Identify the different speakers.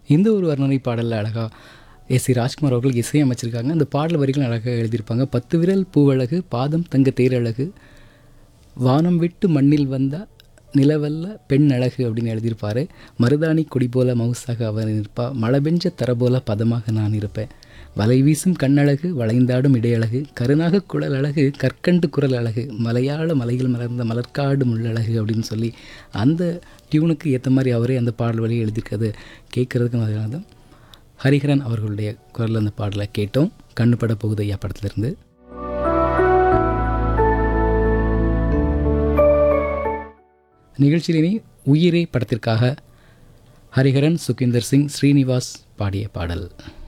Speaker 1: இந்த ஒரு வர்ணனை பாடலில் அழகாக எஸ் சி ராஜ்குமார் அவர்கள் இசையமைச்சிருக்காங்க அந்த பாடல் வரிகளும் அழகாக எழுதியிருப்பாங்க பத்து விரல் பூவழகு பாதம் தங்க தேரழகு வானம் விட்டு மண்ணில் வந்தா நிலவல்ல பெண் அழகு அப்படின்னு எழுதியிருப்பாரு மருதாணி கொடி போல மவுசாக அவர் இருப்பா மழை பெஞ்ச தர போல பதமாக நான் இருப்பேன் வலை வீசும் கண்ணழகு வளைந்தாடும் இடையழகு கருணாக குழல் அழகு கற்கண்டு குரல் அழகு மலையாள மலைகள் மலர்ந்த மலர்காடு முள்ளழகு அப்படின்னு சொல்லி அந்த டியூனுக்கு ஏற்ற மாதிரி அவரே அந்த பாடல் வழியை எழுதியிருக்கிறது கேட்குறதுக்கு அதனால தான் ஹரிஹரன் அவர்களுடைய குரலில் அந்த பாடலை கேட்டோம் கண்ணுப்பட போகுது ஐயா படத்துலேருந்து நிகழ்ச்சியிலே உயிரே படத்திற்காக ஹரிஹரன் சுகிந்தர் சிங் ஸ்ரீனிவாஸ் பாடிய பாடல்